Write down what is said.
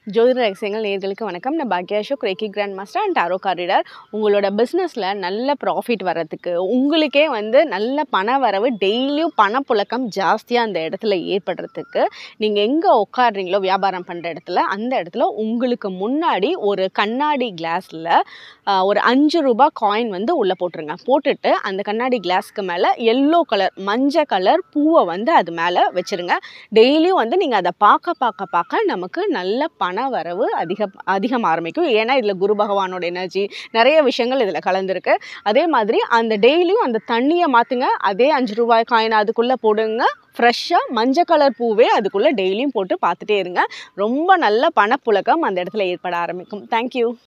ஜோதிட ரகசியங்கள் நேர்களுக்கு வணக்கம் நான் பாக்யா Ashok reiki grand master and tarot card reader உங்களோட பிஸ்னஸில் நல்ல ப்ராஃபிட் வர்றதுக்கு உங்களுக்கே வந்து நல்ல பண வரவு டெய்லியும் பணப்புழக்கம் ஜாஸ்தியாக அந்த இடத்துல ஏற்படுறதுக்கு நீங்கள் எங்கே உட்காடுறீங்களோ வியாபாரம் பண்ணுற இடத்துல அந்த இடத்துல உங்களுக்கு முன்னாடி ஒரு கண்ணாடி கிளாஸில் ஒரு அஞ்சு ரூபாய் காயின் வந்து உள்ளே போட்டுருங்க போட்டுட்டு அந்த கண்ணாடி கிளாஸ்க்கு மேலே எல்லோ கலர் மஞ்சள் கலர் பூவை வந்து அது மேலே வச்சுருங்க டெய்லியும் வந்து நீங்கள் அதை பார்க்க பார்க்க பார்க்க நமக்கு நல்ல பண வரவு அதிக அதிகம் ஆரம்பிக்கும் ஏன்னா இதில் குரு பகவானோட எனர்ஜி நிறைய விஷயங்கள் இதில் கலந்துருக்கு அதே மாதிரி அந்த டெய்லியும் அந்த தண்ணியை மாற்றுங்க அதே அஞ்சு ரூபாய் காயின் அதுக்குள்ளே போடுங்க ஃப்ரெஷ்ஷாக மஞ்சள் கலர் பூவே அதுக்குள்ளே டெய்லியும் போட்டு பார்த்துட்டே இருங்க ரொம்ப நல்ல பணப்புழக்கம் அந்த இடத்துல ஏற்பட ஆரம்பிக்கும் தேங்க்யூ